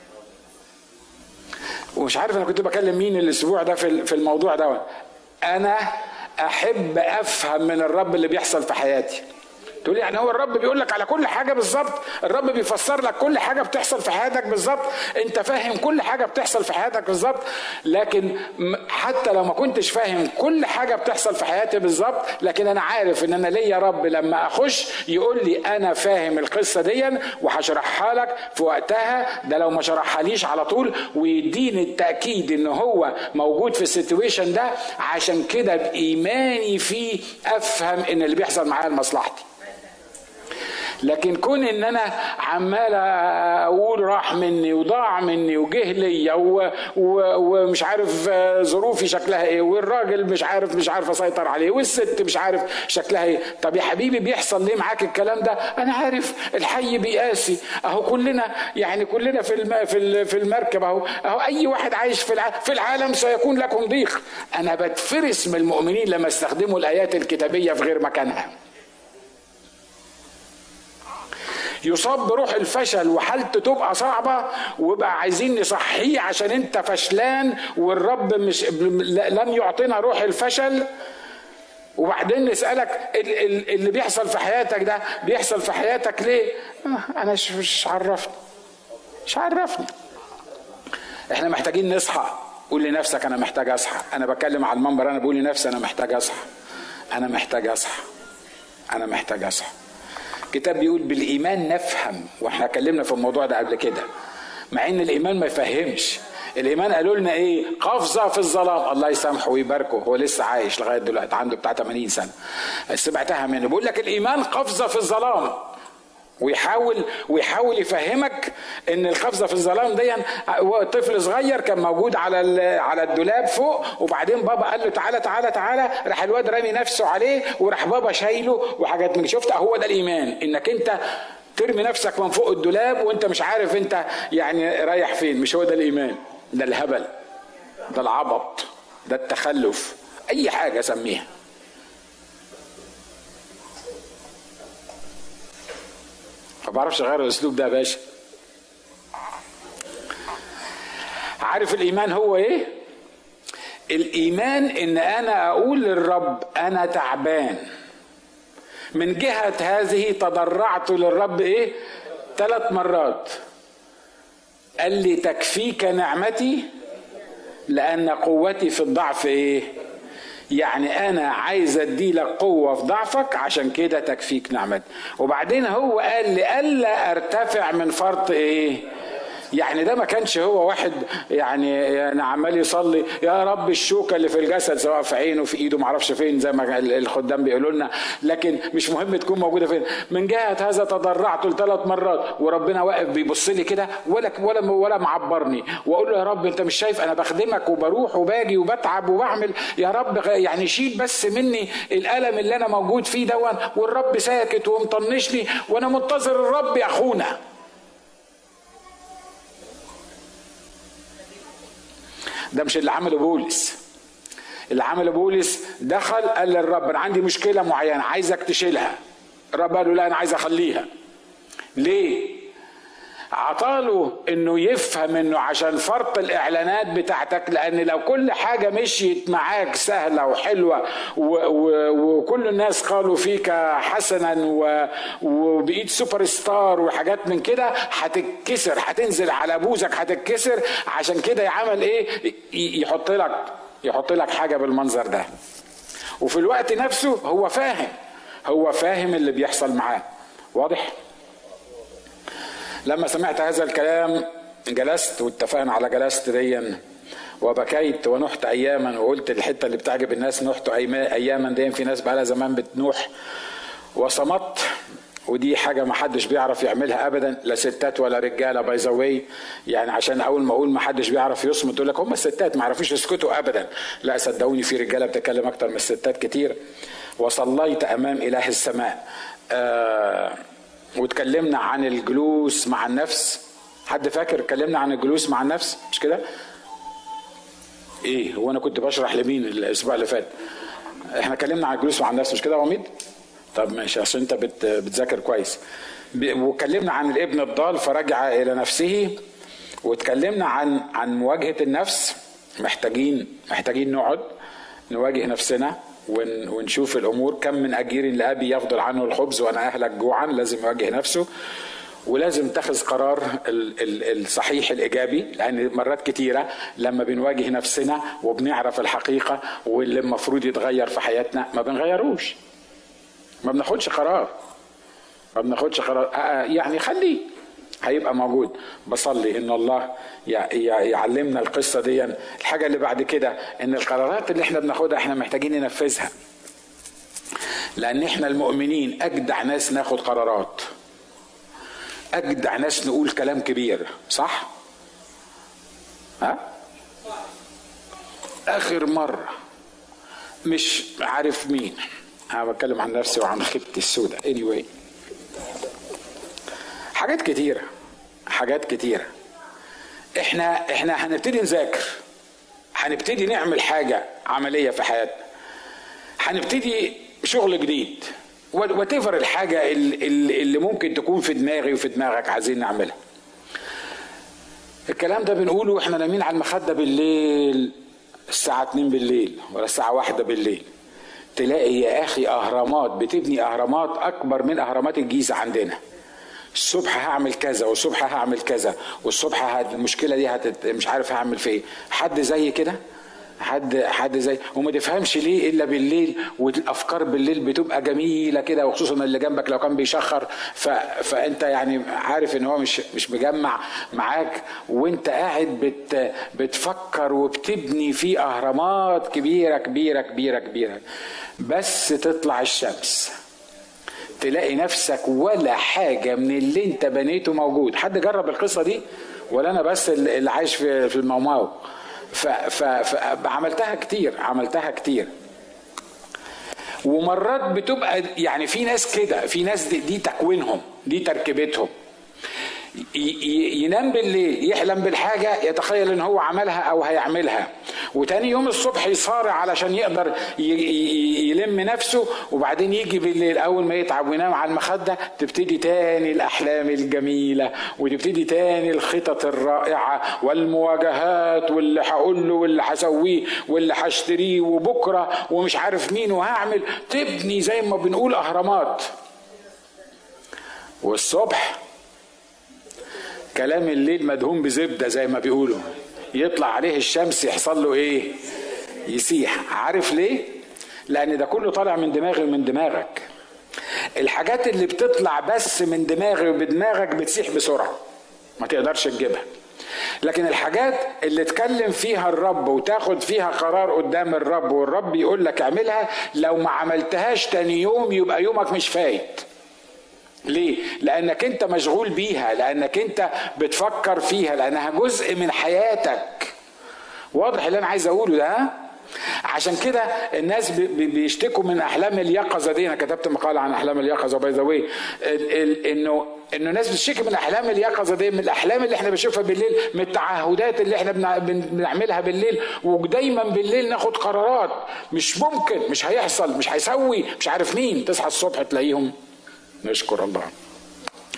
ومش عارف أنا كنت بكلم مين الأسبوع ده في في الموضوع ده أنا أحب أفهم من الرب اللي بيحصل في حياتي تقول يعني هو الرب بيقول لك على كل حاجه بالظبط الرب بيفسر لك كل حاجه بتحصل في حياتك بالظبط انت فاهم كل حاجه بتحصل في حياتك بالظبط لكن حتى لو ما كنتش فاهم كل حاجه بتحصل في حياتي بالظبط لكن انا عارف ان انا ليا رب لما اخش يقول لي انا فاهم القصه دي وهشرحها لك في وقتها ده لو ما شرحها ليش على طول ويديني التاكيد ان هو موجود في السيتويشن ده عشان كده بايماني فيه افهم ان اللي بيحصل معايا لمصلحتي لكن كون ان انا عمال اقول راح مني وضاع مني وجه ليا ومش عارف ظروفي شكلها ايه والراجل مش عارف مش عارف اسيطر عليه والست مش عارف شكلها ايه طب يا حبيبي بيحصل ليه معاك الكلام ده انا عارف الحي بيقاسي اهو كلنا يعني كلنا في الم... في في المركب اهو اهو اي واحد عايش في العالم في العالم سيكون لكم ضيق انا بتفرس من المؤمنين لما استخدموا الايات الكتابيه في غير مكانها يصاب بروح الفشل وحالته تبقى صعبة ويبقى عايزين نصحيه عشان انت فشلان والرب مش لم يعطينا روح الفشل وبعدين نسألك اللي بيحصل في حياتك ده بيحصل في حياتك ليه؟ أنا مش عرفني مش عرفني احنا محتاجين نصحى قول لنفسك أنا محتاج أصحى أنا بتكلم على المنبر أنا بقول لنفسي أنا محتاج أصحى أنا محتاج أصحى أنا محتاج أصحى الكتاب بيقول بالايمان نفهم واحنا اتكلمنا في الموضوع ده قبل كده مع ان الايمان ما يفهمش الايمان قالوا لنا ايه قفزه في الظلام الله يسامحه ويباركه هو لسه عايش لغايه دلوقتي عنده بتاع 80 سنه سمعتها منه بيقول لك الايمان قفزه في الظلام ويحاول ويحاول يفهمك ان القفزه في الظلام دي طفل صغير كان موجود على على الدولاب فوق وبعدين بابا قال له تعالى تعالى تعالى راح الواد رامي نفسه عليه وراح بابا شايله وحاجات من شفت هو ده الايمان انك انت ترمي نفسك من فوق الدولاب وانت مش عارف انت يعني رايح فين مش هو ده الايمان ده الهبل ده العبط ده التخلف اي حاجه سميها ما بعرفش اغير الاسلوب ده يا باشا عارف الايمان هو ايه الايمان ان انا اقول للرب انا تعبان من جهة هذه تضرعت للرب ايه ثلاث مرات قال لي تكفيك نعمتي لان قوتي في الضعف ايه يعني انا عايز ادي لك قوه في ضعفك عشان كده تكفيك نعمتي وبعدين هو قال لي الا ارتفع من فرط ايه يعني ده ما كانش هو واحد يعني يعني عمال يصلي يا رب الشوكه اللي في الجسد سواء في عينه في ايده ما اعرفش فين زي ما الخدام بيقولوا لنا لكن مش مهم تكون موجوده فين من جهه هذا تضرعت لثلاث مرات وربنا واقف بيبص لي كده ولا ولا ولا معبرني واقول له يا رب انت مش شايف انا بخدمك وبروح وباجي وبتعب وبعمل يا رب يعني شيل بس مني الالم اللي انا موجود فيه دون والرب ساكت ومطنشني وانا منتظر الرب يا اخونا ده مش اللي عمله بولس اللي عمله بولس دخل قال للرب انا عندي مشكله معينه عايزك تشيلها الرب قال له لا انا عايز اخليها ليه عطاله انه يفهم انه عشان فرط الاعلانات بتاعتك لان لو كل حاجه مشيت معاك سهله وحلوه و و وكل الناس قالوا فيك حسنا و وبقيت سوبر ستار وحاجات من كده هتتكسر هتنزل على بوزك هتتكسر عشان كده يعمل ايه يحط لك يحط لك حاجه بالمنظر ده وفي الوقت نفسه هو فاهم هو فاهم اللي بيحصل معاه واضح لما سمعت هذا الكلام جلست واتفقنا على جلست ديا وبكيت ونحت اياما وقلت الحته اللي بتعجب الناس نحت اياما دي في ناس بقالها زمان بتنوح وصمت ودي حاجة ما حدش بيعرف يعملها أبدا لا ستات ولا رجالة باي ذا يعني عشان أول ما أقول ما حدش بيعرف يصمت يقول لك هم الستات ما يعرفوش يسكتوا أبدا لا صدقوني في رجالة بتتكلم أكتر من الستات كتير وصليت أمام إله السماء آه واتكلمنا عن الجلوس مع النفس حد فاكر اتكلمنا عن الجلوس مع النفس مش كده ايه هو انا كنت بشرح لمين الاسبوع اللي فات احنا اتكلمنا عن الجلوس مع النفس مش كده يا عميد طب ماشي عشان انت بت بتذاكر كويس واتكلمنا عن الابن الضال فرجع الى نفسه واتكلمنا عن عن مواجهه النفس محتاجين محتاجين نقعد نواجه نفسنا ون ونشوف الامور كم من اجير لابي يفضل عنه الخبز وانا اهلك جوعا لازم يواجه نفسه ولازم تاخذ قرار الصحيح الايجابي لان مرات كتيره لما بنواجه نفسنا وبنعرف الحقيقه واللي المفروض يتغير في حياتنا ما بنغيروش ما بناخدش قرار ما بناخدش قرار يعني خليه هيبقى موجود بصلي ان الله يعلمنا القصه دي الحاجه اللي بعد كده ان القرارات اللي احنا بناخدها احنا محتاجين ننفذها لان احنا المؤمنين اجدع ناس ناخد قرارات اجدع ناس نقول كلام كبير صح ها اخر مره مش عارف مين انا بتكلم عن نفسي وعن خيبتي السوداء anyway حاجات كتيرة حاجات كتيرة احنا احنا هنبتدي نذاكر هنبتدي نعمل حاجة عملية في حياتنا هنبتدي شغل جديد وات الحاجة اللي, اللي ممكن تكون في دماغي وفي دماغك عايزين نعملها الكلام ده بنقوله واحنا نايمين على المخدة بالليل الساعة 2 بالليل ولا الساعة واحدة بالليل تلاقي يا اخي اهرامات بتبني اهرامات اكبر من اهرامات الجيزه عندنا الصبح هعمل كذا والصبح هعمل كذا والصبح هت... المشكله دي هت... مش عارف هعمل في ايه حد زي كده حد حد زي وما تفهمش ليه الا بالليل والافكار بالليل بتبقى جميله كده وخصوصا اللي جنبك لو كان بيشخر ف... فانت يعني عارف ان هو مش مش مجمع معاك وانت قاعد بت... بتفكر وبتبني في اهرامات كبيره كبيره كبيره كبيره بس تطلع الشمس تلاقي نفسك ولا حاجه من اللي انت بنيته موجود حد جرب القصه دي ولا انا بس اللي عايش في في الموماو فعملتها كتير عملتها كتير ومرات بتبقى يعني في ناس كده في ناس دي, دي تكوينهم دي تركيبتهم ينام بالليل يحلم بالحاجة يتخيل ان هو عملها او هيعملها وتاني يوم الصبح يصارع علشان يقدر يلم نفسه وبعدين يجي بالليل اول ما يتعب وينام على المخدة تبتدي تاني الاحلام الجميلة وتبتدي تاني الخطط الرائعة والمواجهات واللي هقول له واللي هسويه واللي هشتريه وبكرة ومش عارف مين وهعمل تبني زي ما بنقول اهرامات والصبح كلام الليل مدهون بزبده زي ما بيقولوا يطلع عليه الشمس يحصل له ايه يسيح عارف ليه لان ده كله طالع من دماغي ومن دماغك الحاجات اللي بتطلع بس من دماغي وبدماغك بتسيح بسرعه ما تقدرش تجيبها لكن الحاجات اللي اتكلم فيها الرب وتاخد فيها قرار قدام الرب والرب يقول لك اعملها لو ما عملتهاش تاني يوم يبقى يومك مش فايت ليه؟ لأنك أنت مشغول بيها، لأنك أنت بتفكر فيها، لأنها جزء من حياتك. واضح اللي أنا عايز أقوله ده؟ عشان كده الناس بيشتكوا من احلام اليقظه دي انا كتبت مقال عن احلام اليقظه باي ذا واي انه انه الناس بتشتكي من احلام اليقظه دي من الاحلام اللي احنا بنشوفها بالليل من التعهدات اللي احنا بنعملها بالليل ودايما بالليل ناخد قرارات مش ممكن مش هيحصل مش هيسوي مش عارف مين تصحى الصبح تلاقيهم نشكر الله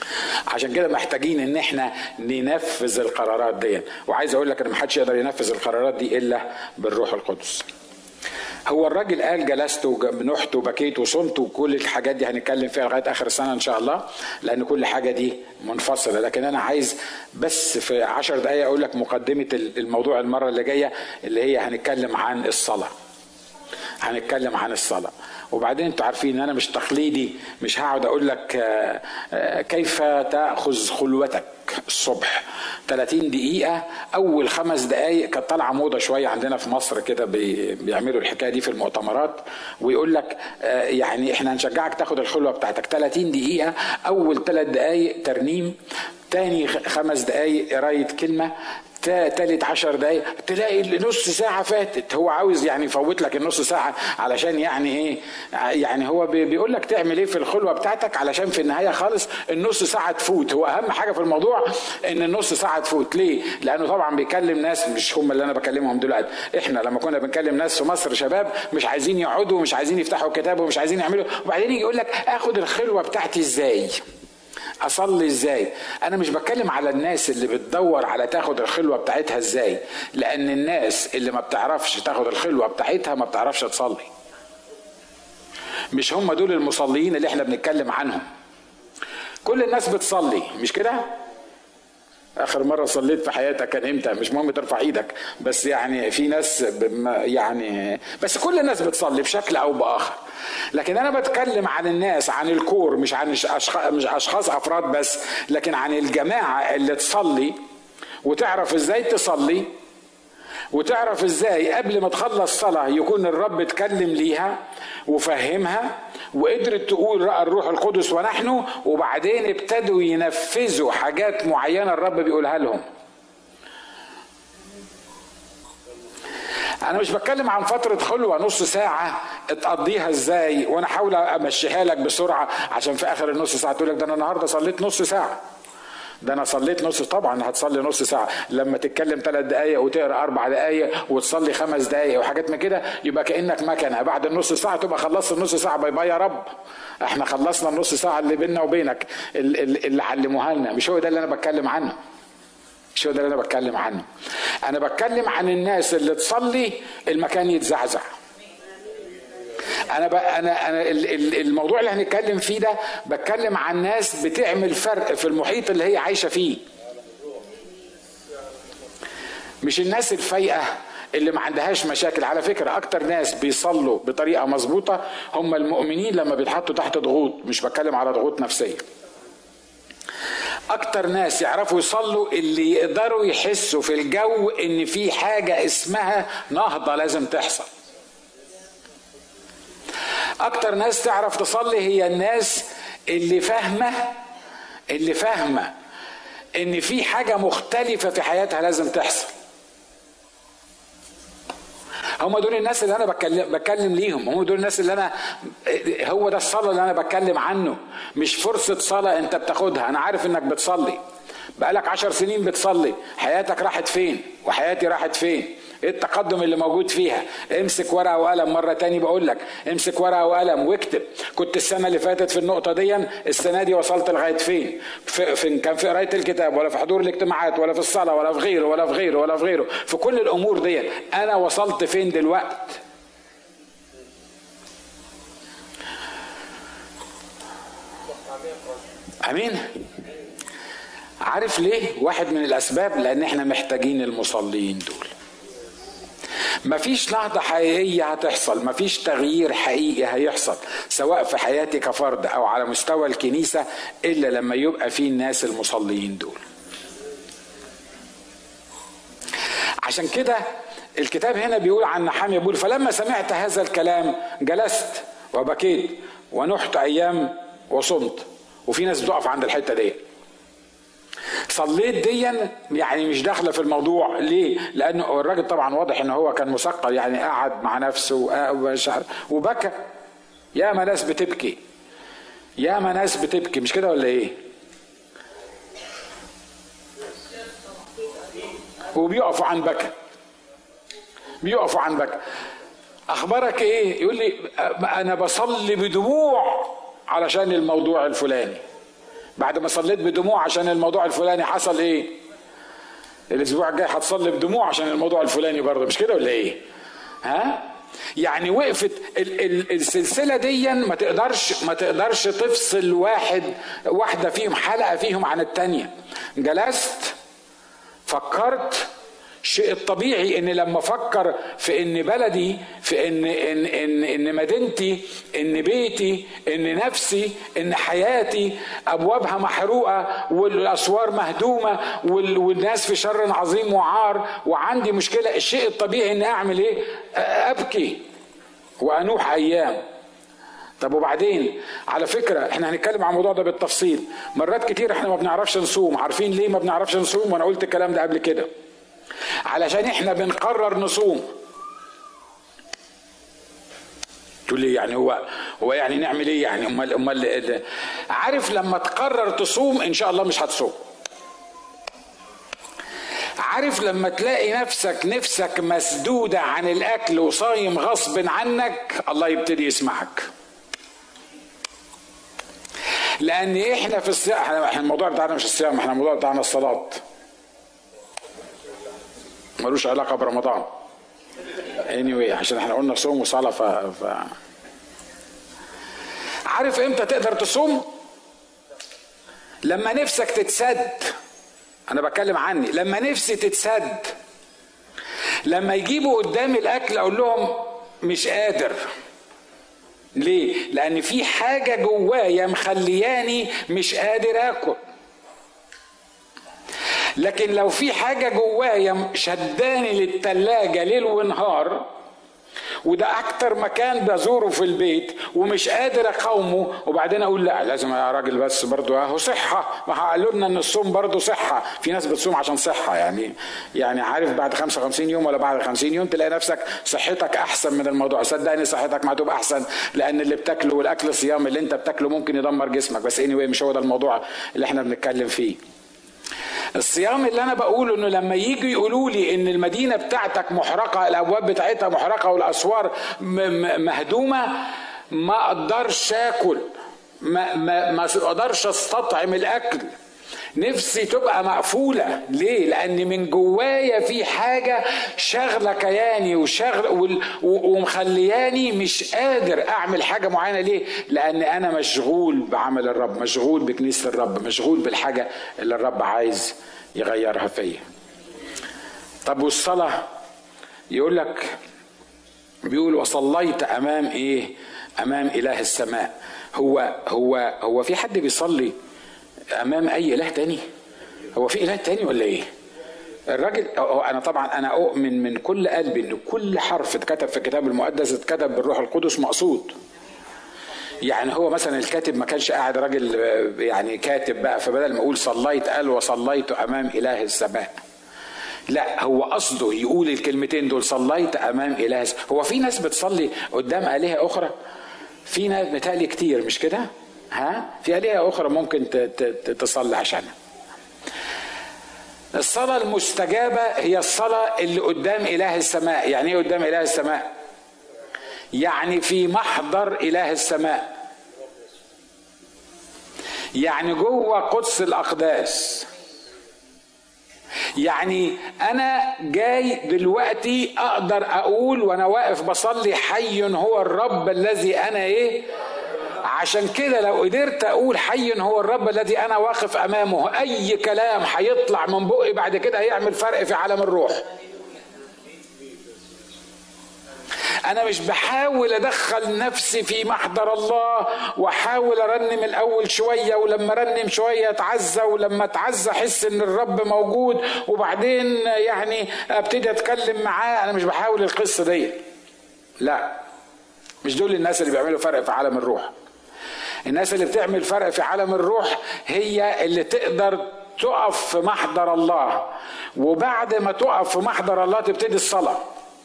عشان كده محتاجين ان احنا ننفذ القرارات دي وعايز اقول لك ان محدش يقدر ينفذ القرارات دي الا بالروح القدس هو الراجل قال جلست ونحت وبكيت وصمت وكل الحاجات دي هنتكلم فيها لغايه اخر السنه ان شاء الله لان كل حاجه دي منفصله لكن انا عايز بس في عشر دقائق اقول لك مقدمه الموضوع المره اللي جايه اللي هي هنتكلم عن الصلاه هنتكلم عن الصلاه وبعدين انتوا عارفين ان انا مش تقليدي مش هقعد اقول لك آه، آه، كيف تاخذ خلوتك الصبح 30 دقيقة أول خمس دقايق كانت طالعة موضة شوية عندنا في مصر كده بي- بيعملوا الحكاية دي في المؤتمرات ويقول لك آه، يعني احنا هنشجعك تاخد الخلوة بتاعتك 30 دقيقة أول ثلاث دقايق ترنيم تاني خ- خمس دقايق قراية كلمة تا- تالت عشر دقايق تلاقي النص ساعة فاتت هو عاوز يعني يفوت لك النص ساعة علشان يعني ايه يعني هو بي- بيقول لك تعمل ايه في الخلوة بتاعتك علشان في النهاية خالص النص ساعة تفوت هو اهم حاجة في الموضوع ان النص ساعة تفوت ليه لانه طبعا بيكلم ناس مش هم اللي انا بكلمهم دلوقتي احنا لما كنا بنكلم ناس في مصر شباب مش عايزين يقعدوا ومش عايزين يفتحوا كتاب ومش عايزين يعملوا وبعدين يجي يقول لك اخد الخلوة بتاعتي ازاي اصلي ازاي انا مش بتكلم على الناس اللي بتدور على تاخد الخلوه بتاعتها ازاي لان الناس اللي ما بتعرفش تاخد الخلوه بتاعتها ما بتعرفش تصلي مش هم دول المصليين اللي احنا بنتكلم عنهم كل الناس بتصلي مش كده اخر مره صليت في حياتك كان امتى مش مهم ترفع ايدك بس يعني في ناس بم- يعني بس كل الناس بتصلي بشكل او باخر لكن انا بتكلم عن الناس عن الكور مش عن اشخاص مش اشخاص افراد بس لكن عن الجماعه اللي تصلي وتعرف ازاي تصلي وتعرف ازاي قبل ما تخلص صلاة يكون الرب اتكلم ليها وفهمها وقدرت تقول رأى الروح القدس ونحن وبعدين ابتدوا ينفذوا حاجات معينة الرب بيقولها لهم انا مش بتكلم عن فترة خلوة نص ساعة تقضيها ازاي وانا احاول امشيها لك بسرعة عشان في اخر النص ساعة تقول لك ده انا النهاردة صليت نص ساعة ده انا صليت نص طبعا هتصلي نص ساعه لما تتكلم ثلاث دقائق وتقرا اربع دقائق وتصلي خمس دقائق وحاجات من كده يبقى كانك مكنه بعد النص ساعه تبقى خلصت النص ساعه باي باي يا رب احنا خلصنا النص ساعه اللي بيننا وبينك ال- ال- اللي علموها لنا مش هو ده اللي انا بتكلم عنه مش هو ده اللي انا بتكلم عنه انا بتكلم عن الناس اللي تصلي المكان يتزعزع انا ب... انا انا ال- ال- الموضوع اللي هنتكلم فيه ده بتكلم عن ناس بتعمل فرق في المحيط اللي هي عايشه فيه مش الناس الفايقه اللي ما عندهاش مشاكل على فكره اكتر ناس بيصلوا بطريقه مظبوطه هم المؤمنين لما بيتحطوا تحت ضغوط مش بتكلم على ضغوط نفسيه اكتر ناس يعرفوا يصلوا اللي يقدروا يحسوا في الجو ان في حاجه اسمها نهضه لازم تحصل اكتر ناس تعرف تصلي هي الناس اللي فاهمه اللي فاهمه ان في حاجه مختلفه في حياتها لازم تحصل هم دول الناس اللي انا بتكلم بتكلم ليهم هم دول الناس اللي انا هو ده الصلاه اللي انا بتكلم عنه مش فرصه صلاه انت بتاخدها انا عارف انك بتصلي بقالك عشر سنين بتصلي حياتك راحت فين وحياتي راحت فين ايه التقدم اللي موجود فيها امسك ورقه وقلم مره تاني بقول لك امسك ورقه وقلم واكتب كنت السنه اللي فاتت في النقطه دي السنه دي وصلت لغايه فين في, في كان في قرايه الكتاب ولا في حضور الاجتماعات ولا في الصلاه ولا في غيره ولا في غيره ولا في غيره في كل الامور دي انا وصلت فين دلوقت امين عارف ليه واحد من الاسباب لان احنا محتاجين المصلين دول مفيش نهضة حقيقية هتحصل مفيش تغيير حقيقي هيحصل سواء في حياتي كفرد أو على مستوى الكنيسة إلا لما يبقى في الناس المصلين دول عشان كده الكتاب هنا بيقول عن نحامية بيقول فلما سمعت هذا الكلام جلست وبكيت ونحت أيام وصمت وفي ناس بتقف عند الحتة دي صليت ديا يعني مش داخله في الموضوع ليه؟ لانه الراجل طبعا واضح ان هو كان مثقل يعني قعد مع نفسه ومش عارف- وبكى يا ما ناس بتبكي يا ما ناس بتبكي مش كده ولا ايه؟ وبيقفوا عن بكى بيقفوا عن بكى اخبارك ايه؟ يقول لي انا بصلي بدموع علشان الموضوع الفلاني بعد ما صليت بدموع عشان الموضوع الفلاني حصل ايه الاسبوع الجاي هتصلي بدموع عشان الموضوع الفلاني برضه مش كده ولا ايه ها يعني وقفت ال ال السلسله دي ما تقدرش ما تقدرش تفصل واحد واحده فيهم حلقه فيهم عن التانيه جلست فكرت الشيء الطبيعي ان لما افكر في ان بلدي في ان ان ان, إن مدينتي ان بيتي ان نفسي ان حياتي ابوابها محروقه والاسوار مهدومه وال- والناس في شر عظيم وعار وعندي مشكله الشيء الطبيعي ان اعمل ايه؟ ابكي وانوح ايام طب وبعدين على فكرة احنا هنتكلم عن الموضوع ده بالتفصيل مرات كتير احنا ما بنعرفش نصوم عارفين ليه ما بنعرفش نصوم وانا قلت الكلام ده قبل كده علشان احنا بنقرر نصوم تقول لي يعني هو هو يعني نعمل ايه يعني امال امال ال- عارف لما تقرر تصوم ان شاء الله مش هتصوم عارف لما تلاقي نفسك نفسك مسدودة عن الأكل وصايم غصب عنك الله يبتدي يسمعك لأن إحنا في الصيام إحنا إحنا الموضوع بتاعنا مش الصيام إحنا الموضوع بتاعنا الصلاة ملوش علاقة برمضان anyway عشان احنا قلنا صوم وصلاة ف... ف... عارف امتى تقدر تصوم لما نفسك تتسد انا بتكلم عني لما نفسي تتسد لما يجيبوا قدامي الاكل اقول لهم مش قادر ليه لان في حاجه جوايا مخلياني مش قادر اكل لكن لو في حاجه جوايا شداني للتلاجة ليل ونهار وده اكتر مكان بزوره في البيت ومش قادر اقاومه وبعدين اقول لا لازم يا راجل بس برضو اهو صحه ما قالوا لنا ان الصوم برضو صحه في ناس بتصوم عشان صحه يعني يعني عارف بعد 55 يوم ولا بعد 50 يوم تلاقي نفسك صحتك احسن من الموضوع صدقني صحتك ما هتبقى احسن لان اللي بتاكله والاكل الصيام اللي انت بتاكله ممكن يدمر جسمك بس anyway مش هو ده الموضوع اللي احنا بنتكلم فيه الصيام اللي انا بقوله انه لما يجوا يقولوا لي ان المدينه بتاعتك محرقه الابواب بتاعتها محرقه والاسوار م- م- مهدومه ما اقدرش اكل ما ما ما اقدرش استطعم الاكل نفسي تبقى مقفولة ليه؟ لأن من جوايا في حاجة شغلة كياني وشغل وال- و- ومخلياني مش قادر أعمل حاجة معينة ليه؟ لأن أنا مشغول بعمل الرب مشغول بكنيسة الرب مشغول بالحاجة اللي الرب عايز يغيرها فيا طب والصلاة يقول لك بيقول وصليت امام ايه امام اله السماء هو هو هو في حد بيصلي امام اي اله تاني هو في اله تاني ولا ايه الراجل هو انا طبعا انا اؤمن من كل قلبي ان كل حرف اتكتب في الكتاب المقدس اتكتب بالروح القدس مقصود يعني هو مثلا الكاتب ما كانش قاعد راجل آه، يعني كاتب بقى فبدل ما يقول صليت قال وصليت امام اله السماء لا هو قصده يقول الكلمتين دول صليت امام اله الس- هو في ناس بتصلي قدام الهه اخرى في ناس متهيألي كتير مش كده ها في الهه اخرى ممكن ت- ت- ت- تصلي عشانها الصلاة المستجابة هي الصلاة اللي قدام إله السماء يعني إيه قدام إله السماء يعني في محضر إله السماء يعني جوه قدس الأقداس يعني انا جاي دلوقتي اقدر اقول وانا واقف بصلي حي هو الرب الذي انا ايه عشان كده لو قدرت اقول حي هو الرب الذي انا واقف امامه اي كلام هيطلع من بقي بعد كده هيعمل فرق في عالم الروح انا مش بحاول ادخل نفسي في محضر الله واحاول ارنم الاول شويه ولما ارنم شويه اتعزى ولما اتعزى احس ان الرب موجود وبعدين يعني ابتدي اتكلم معاه انا مش بحاول القصه دي لا مش دول الناس اللي بيعملوا فرق في عالم الروح الناس اللي بتعمل فرق في عالم الروح هي اللي تقدر تقف في محضر الله وبعد ما تقف في محضر الله تبتدي الصلاه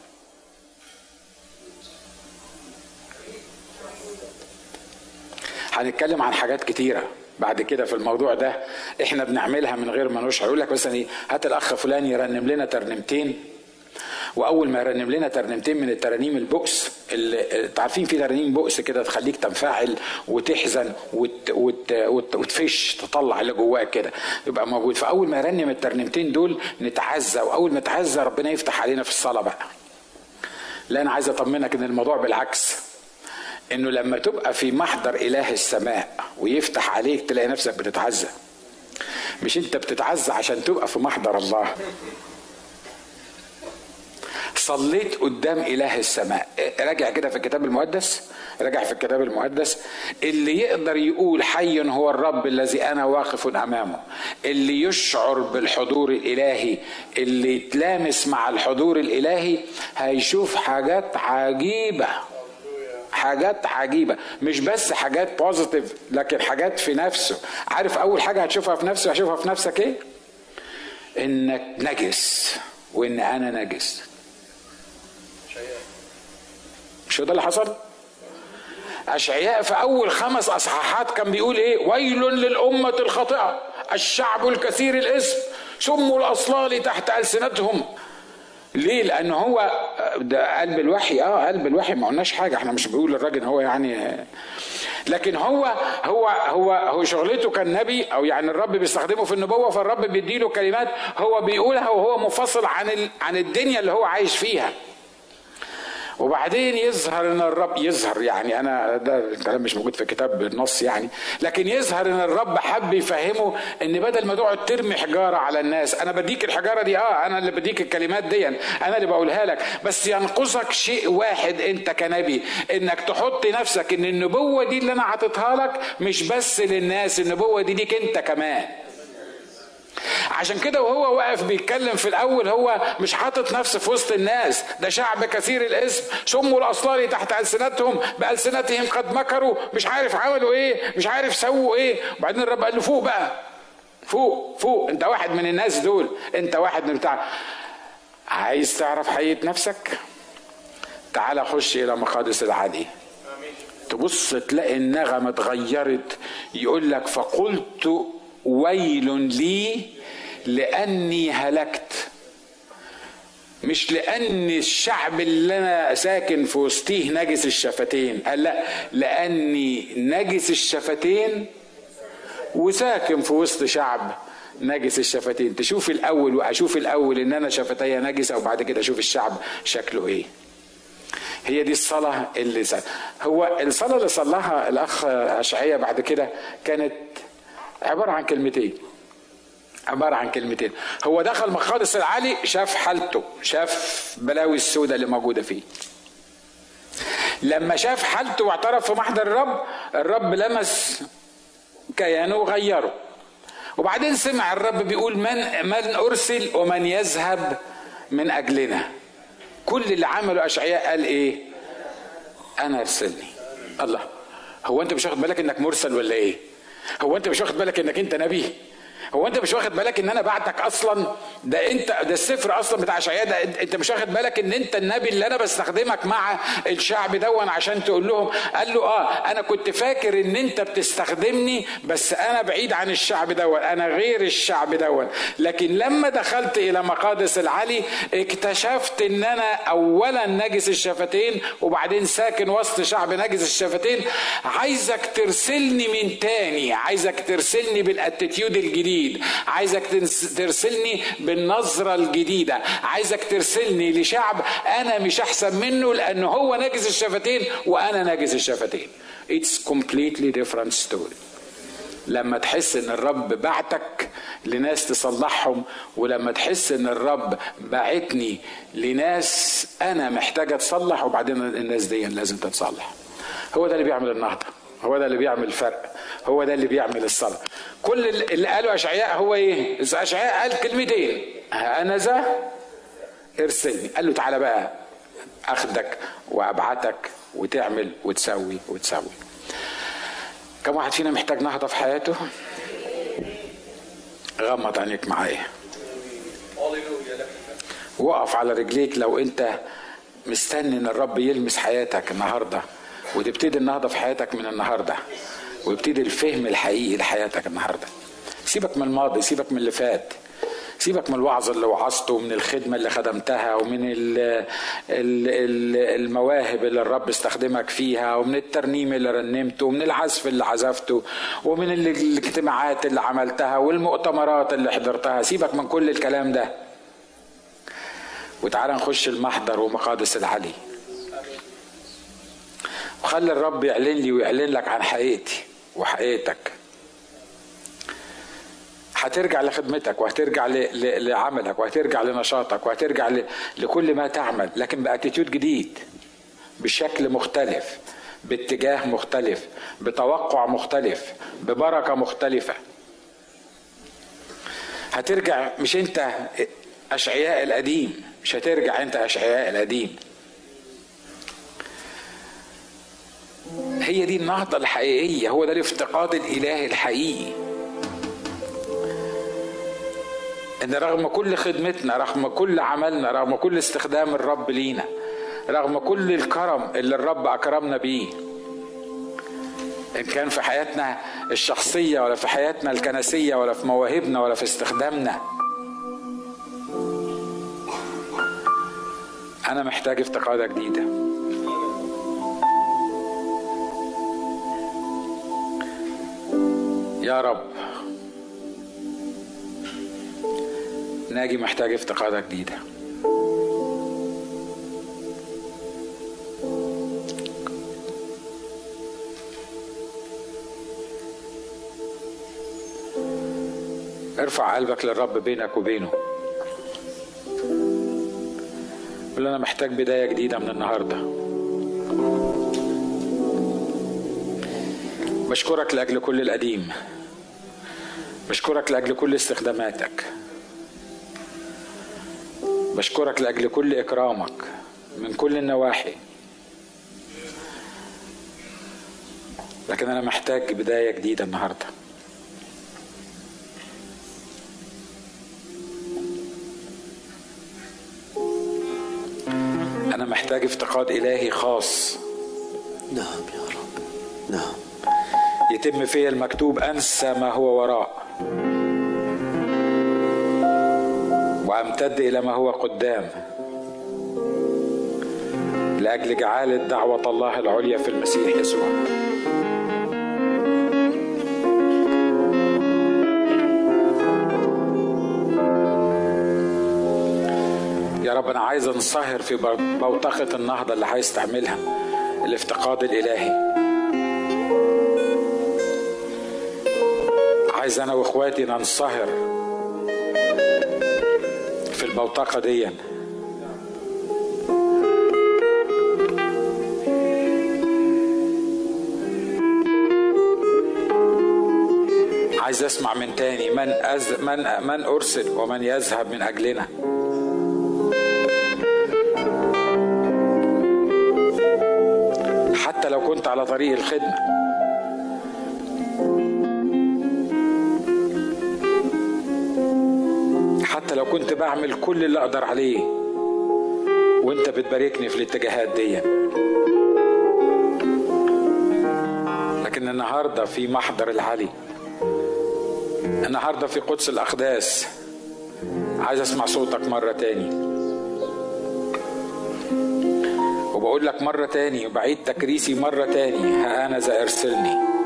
هنتكلم عن حاجات كتيرة بعد كده في الموضوع ده احنا بنعملها من غير ما نشعر يقول لك مثلا ايه هات الاخ فلان يرنم لنا ترنيمتين واول ما يرنم لنا ترنيمتين من الترانيم البوكس اللي انتوا عارفين في ترانيم بؤس كده تخليك تنفعل وتحزن وت... وت... وت... وتفش تطلع اللي جواك كده يبقى موجود فاول ما يرنم الترنيمتين دول نتعزى واول ما نتعزى ربنا يفتح علينا في الصلاه بقى لا انا عايز اطمنك ان الموضوع بالعكس انه لما تبقى في محضر اله السماء ويفتح عليك تلاقي نفسك بتتعزى مش انت بتتعزى عشان تبقى في محضر الله صليت قدام اله السماء راجع كده في الكتاب المقدس راجع في الكتاب المقدس اللي يقدر يقول حي هو الرب الذي انا واقف امامه اللي يشعر بالحضور الالهي اللي يتلامس مع الحضور الالهي هيشوف حاجات عجيبه حاجات عجيبه مش بس حاجات بوزيتيف لكن حاجات في نفسه عارف اول حاجه هتشوفها في نفسه هتشوفها في نفسك ايه انك نجس وان انا نجس مش هو ده اللي حصل اشعياء في اول خمس اصحاحات كان بيقول ايه ويل للامه الخاطئه الشعب الكثير الاسم سموا الاصلال تحت السنتهم ليه؟ لأن هو ده قلب الوحي اه قلب الوحي ما قلناش حاجة احنا مش بنقول للراجل هو يعني لكن هو هو هو هو شغلته كان نبي او يعني الرب بيستخدمه في النبوة فالرب بيديله كلمات هو بيقولها وهو منفصل عن ال... عن الدنيا اللي هو عايش فيها. وبعدين يظهر ان الرب يظهر يعني انا ده الكلام مش موجود في كتاب النص يعني لكن يظهر ان الرب حب يفهمه ان بدل ما تقعد ترمي حجاره على الناس انا بديك الحجاره دي اه انا اللي بديك الكلمات دي انا اللي بقولها لك بس ينقصك شيء واحد انت كنبي انك تحط نفسك ان النبوه دي اللي انا عطيتها لك مش بس للناس النبوه دي ليك انت كمان عشان كده وهو واقف بيتكلم في الاول هو مش حاطط نفسه في وسط الناس ده شعب كثير الاسم سموا الاصلال تحت السنتهم بالسنتهم قد مكروا مش عارف عملوا ايه مش عارف سووا ايه وبعدين الرب قال له فوق بقى فوق فوق انت واحد من الناس دول انت واحد من بتاع عايز تعرف حقيقه نفسك تعال خش الى مقادس العادي تبص تلاقي النغمه اتغيرت يقول لك فقلت ويل لي لاني هلكت مش لان الشعب اللي انا ساكن في وسطيه نجس الشفتين قال لا لاني نجس الشفتين وساكن في وسط شعب نجس الشفتين تشوف الاول واشوف الاول ان انا شفتي نجسه وبعد كده اشوف الشعب شكله ايه هي دي الصلاة اللي سأل. هو الصلاة اللي صلاها الأخ أشعية بعد كده كانت عبارة عن كلمتين عبارة عن كلمتين هو دخل مقادس العالي شاف حالته شاف بلاوي السوداء اللي موجودة فيه لما شاف حالته واعترف في محضر الرب الرب لمس كيانه وغيره وبعدين سمع الرب بيقول من من ارسل ومن يذهب من اجلنا كل اللي عمله اشعياء قال ايه انا ارسلني الله هو انت مش واخد بالك انك مرسل ولا ايه هو انت مش واخد بالك انك انت نبي هو انت مش واخد بالك ان انا بعتك اصلا ده انت ده السفر اصلا بتاع اشعياء ده انت مش واخد بالك ان انت النبي اللي انا بستخدمك مع الشعب دون عشان تقول لهم قال له اه انا كنت فاكر ان انت بتستخدمني بس انا بعيد عن الشعب دون انا غير الشعب دون لكن لما دخلت الى مقادس العلي اكتشفت ان انا اولا نجس الشفتين وبعدين ساكن وسط شعب نجس الشفتين عايزك ترسلني من تاني عايزك ترسلني بالاتيتيود الجديد الجديد عايزك ترسلني بالنظرة الجديدة عايزك ترسلني لشعب أنا مش أحسن منه لأنه هو ناجز الشفتين وأنا ناجز الشفتين It's completely different story لما تحس ان الرب بعتك لناس تصلحهم ولما تحس ان الرب بعتني لناس انا محتاج اتصلح وبعدين الناس دي لازم تتصلح هو ده اللي بيعمل النهضه هو ده اللي بيعمل الفرق هو ده اللي بيعمل الصلاة كل اللي قاله أشعياء هو إيه أشعياء قال كلمتين أنا ذا ارسلني قال له تعالى بقى أخدك وأبعتك وتعمل وتسوي وتسوي كم واحد فينا محتاج نهضة في حياته غمض عينيك معايا وقف على رجليك لو انت مستني ان الرب يلمس حياتك النهارده وتبتدي النهضه في حياتك من النهارده ويبتدي الفهم الحقيقي لحياتك النهارده سيبك من الماضي سيبك من اللي فات سيبك من الوعظ اللي وعظته ومن الخدمة اللي خدمتها ومن ال ال ال المواهب اللي الرب استخدمك فيها ومن الترنيم اللي رنمته ومن العزف اللي عزفته ومن ال- الاجتماعات اللي عملتها والمؤتمرات اللي حضرتها سيبك من كل الكلام ده وتعالى نخش المحضر ومقادس العلي وخلي الرب يعلن لي ويعلن لك عن حقيقتي وحقيقتك هترجع لخدمتك وهترجع ل- ل- لعملك وهترجع لنشاطك وهترجع ل- لكل ما تعمل لكن باتيتيود جديد بشكل مختلف باتجاه مختلف بتوقع مختلف ببركه مختلفه هترجع مش انت اشعياء القديم مش هترجع انت اشعياء القديم هي دي النهضه الحقيقيه هو ده الافتقاد الالهي الحقيقي ان رغم كل خدمتنا رغم كل عملنا رغم كل استخدام الرب لينا رغم كل الكرم اللي الرب اكرمنا بيه ان كان في حياتنا الشخصيه ولا في حياتنا الكنسيه ولا في مواهبنا ولا في استخدامنا انا محتاج افتقاده جديده يا رب ناجي محتاج افتقادة جديدة ارفع قلبك للرب بينك وبينه قول له انا محتاج بداية جديدة من النهاردة بشكرك لأجل كل القديم بشكرك لأجل كل استخداماتك بشكرك لاجل كل اكرامك من كل النواحي لكن انا محتاج بدايه جديده النهارده انا محتاج افتقاد الهي خاص نعم يا رب نعم يتم فيا المكتوب انسى ما هو وراء وامتد الى ما هو قدام لاجل جعاله دعوه الله العليا في المسيح يسوع يا رب انا عايز انصهر في بوتقه النهضه اللي عايز تعملها الافتقاد الالهي عايز انا واخواتي ننصهر في البوتقه دي عايز اسمع من تاني من أز من من ارسل ومن يذهب من اجلنا حتى لو كنت على طريق الخدمه حتى لو كنت بعمل كل اللي اقدر عليه وانت بتباركني في الاتجاهات دي لكن النهارده في محضر العلي النهارده في قدس الاقداس عايز اسمع صوتك مره تاني وبقول لك مرة تاني وبعيد تكريسي مرة تاني ها أنا ذا ارسلني